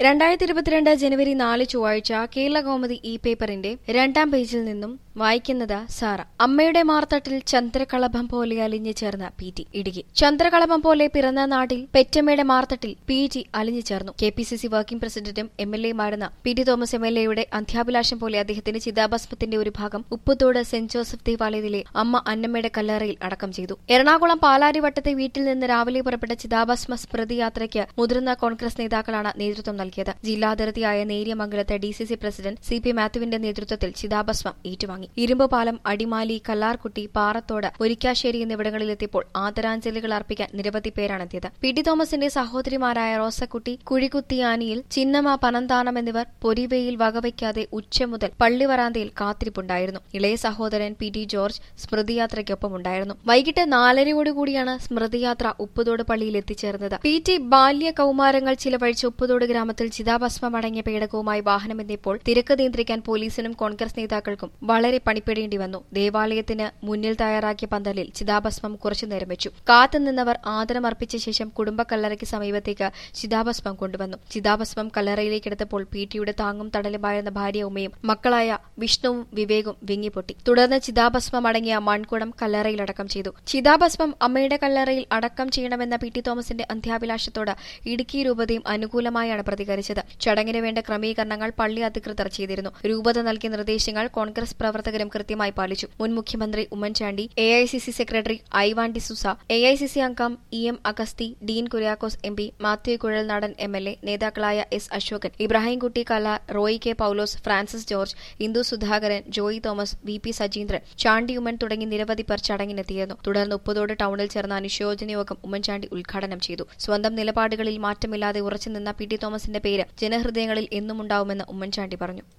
രണ്ടായിരത്തി ഇരുപത്തിരണ്ട് ജനുവരി നാല് ചൊവ്വാഴ്ച കേരള കൗമുദി ഇ പേപ്പറിന്റെ രണ്ടാം പേജിൽ നിന്നും വായിക്കുന്നത് സാറ അമ്മയുടെ മാർത്തട്ടിൽ ചന്ദ്രകളഭം പോലെ അലിഞ്ഞു ചേർന്ന പി ടി ഇടുക്കി ചന്ദ്രകളഭം പോലെ പിറന്ന നാട്ടിൽ പെറ്റമ്മയുടെ മാർത്തട്ടിൽ പി ടി അലിഞ്ഞു ചേർന്നു K P C C working പ്രസിഡന്റും എം എൽ എമാരുന്ന P T Thomas M L എയുടെ അന്ത്യാഭിലാഷം പോലെ അദ്ദേഹത്തിന്റെ ചിതാഭസ്മത്തിന്റെ ഒരു ഭാഗം ഉപ്പുത്തോട് സെന്റ് ജോസഫ് ദേവാലയത്തിലെ അമ്മ അന്നമ്മയുടെ കല്ലറയിൽ അടക്കം ചെയ്തു എറണാകുളം പാലാരിവട്ടത്തെ വീട്ടിൽ നിന്ന് രാവിലെ പുറപ്പെട്ട ചിതാഭസ്മ സ്മൃതി യാത്രയ്ക്ക് മുതിർന്ന കോൺഗ്രസ് നേതാക്കളാണ് നേതൃത്വം നൽകിയത് ജില്ലാതിർത്തിയായ നേര്യമംഗലത്തെ D C C president C P മാത്യുവിന്റെ നേതൃത്വത്തിൽ ചിതാഭസ്മം ഏറ്റുവാങ്ങി ഇരുമ്പുപാലം അടിമാലി കല്ലാർകുട്ടി പാറത്തോട് ഒരിക്കാശ്ശേരി എന്നിവിടങ്ങളിലെത്തിയപ്പോൾ ആദരാഞ്ജലികൾ അർപ്പിക്കാൻ നിരവധി പേരാണെത്തിയത് പി ടി തോമസിന്റെ സഹോദരിമാരായ റോസക്കുട്ടി കുഴികുത്തിയാനിയിൽ ചിന്നമ്മ പനന്താനം എന്നിവർ പൊരിവെയിൽ വകവയ്ക്കാതെ ഉച്ച മുതൽ പള്ളിവറാന്തയിൽ കാത്തിരിപ്പുണ്ടായിരുന്നു ഇളയ സഹോദരൻ പി ടി ജോർജ് സ്മൃതിയാത്രയ്ക്കൊപ്പമുണ്ടായിരുന്നു വൈകിട്ട് നാലരയോടുകൂടിയാണ് സ്മൃതിയാത്ര ഉപ്പുതോട് പള്ളിയിൽ എത്തിച്ചേർന്നത് പി ടി ബാല്യ കൌമാരങ്ങൾ ചിലവഴിച്ച് ഉപ്പുതോട് ഗ്രാമത്തിൽ ചിതാഭസ്മം അടങ്ങിയ പേടകവുമായി വാഹനമെത്തിയപ്പോൾ തിരക്ക് നിയന്ത്രിക്കാൻ പോലീസിനും കോൺഗ്രസ് നേതാക്കൾക്കും വളരെ പണിപ്പെടേണ്ടി വന്നു ദേവാലയത്തിന് മുന്നിൽ തയ്യാറാക്കിയ പന്തലിൽ ചിതാഭസ്മം കുറച്ചുനേരം വെച്ചു കാത്തുനിന്നവർ ആദരമർപ്പിച്ച ശേഷം കുടുംബക്കല്ലറയ്ക്ക് സമീപത്തേക്ക് ചിതാഭസ്മം കൊണ്ടുവന്നു ചിതാഭസ്മം കല്ലറയിലേക്കെടുത്തപ്പോൾ പി ടിയുടെ താങ്ങും തടലുമായിരുന്ന ഭാര്യ ഉമ്മയും മക്കളായ വിഷ്ണുവും വിവേകും വിങ്ങിപ്പൊട്ടി തുടർന്ന് ചിതാഭസ്മം അടങ്ങിയ മൺകുടം കല്ലറയിലടക്കം ചെയ്തു ചിതാഭസ്മം അമ്മയുടെ കല്ലറയിൽ അടക്കം ചെയ്യണമെന്ന പി ടി തോമസിന്റെ അന്ത്യാഭിലാഷത്തോട് ഇടുക്കി രൂപതയും അനുകൂലമായാണ് പ്രതികരിച്ചത് ചടങ്ങിന് വേണ്ട ക്രമീകരണങ്ങൾ പള്ളി അധികൃതർ ചെയ്തിരുന്നു രൂപത നൽകിയ നിർദ്ദേശങ്ങൾ കോൺഗ്രസ് പ്രവർത്തകരും കൃത്യമായി പാലിച്ചു മുൻ മുഖ്യമന്ത്രി Oommen Chandy A I C C secretary Ivan D'Souza A I C C അംഗം E M Agasthy Dean Kuriakose M P Mathew Kuzhalnadan M L A നേതാക്കളായ S Ashokan Ibrahimkutty Kala Roy K Paulose Francis George Indu Sudhakaran Joy Thomas V P Sajeendran Chandy Oommen തുടങ്ങി നിരവധി പേർ ചടങ്ങിനെത്തിയിരുന്നു തുടർന്ന് ഉപ്പുതോട് ടൌണിൽ ചേർന്ന അനുശോചന യോഗം ഉമ്മൻചാണ്ടി ഉദ്ഘാടനം ചെയ്തു സ്വന്തം നിലപാടുകളിൽ മാറ്റമില്ലാതെ ഉറച്ചുനിന്ന പി ടി തോമസിന്റെ പേര് ജനഹൃദയങ്ങളിൽ എന്നുമുണ്ടാവുമെന്ന് ഉമ്മൻചാണ്ടി പറഞ്ഞു